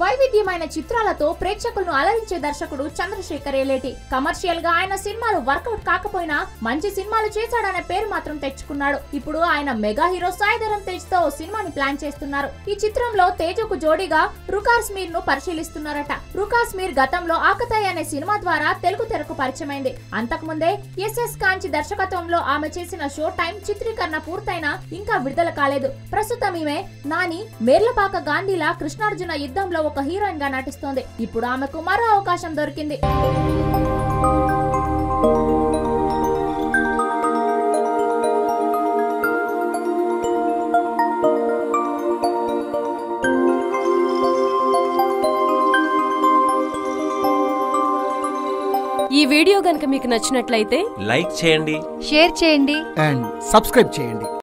వైవిధ్యమైన చిత్రాలతో ప్రేక్షకులను అలరించే దర్శకుడు చంద్రశేఖర్ ఏలేటి కమర్షియల్ గా ఆయన సినిమాలు వర్కౌట్ కాకపోయినా మంచి సినిమాలు చేశాడనే పేరు మాత్రం తెచ్చుకున్నాడు ఇప్పుడు ఆయన మెగా హీరో సాయిధరం తేజ్ తో ఓ సినిమాని ప్లాన్ చేస్తున్నారు ఈ చిత్రంలో తేజకు జోడీగా రుకాస్ మీర్ ను పరిశీలిస్తున్నారట రుకాస్ మీర్ గతంలో ఆకతాయి అనే సినిమా ద్వారా తెలుగు తెరకు పరిచయమైంది అంతకుముందే ఎస్ఎస్ కాంచి దర్శకత్వంలో ఆమె చేసిన షో టైం చిత్రీకరణ పూర్తయినా ఇంకా విడుదల కాలేదు ప్రస్తుతం ఈమె నాని మేర్లపాక గాంధీలా కృష్ణార్జున యుద్ధంలో ఒక హీరోయిన్ గా నటిస్తోంది ఇప్పుడు ఆమెకు మరో అవకాశం దొరికింది ఈ వీడియో గనుక మీకు నచ్చినట్లయితే లైక్ చేయండి షేర్ చేయండి అండ్ సబ్స్క్రైబ్ చేయండి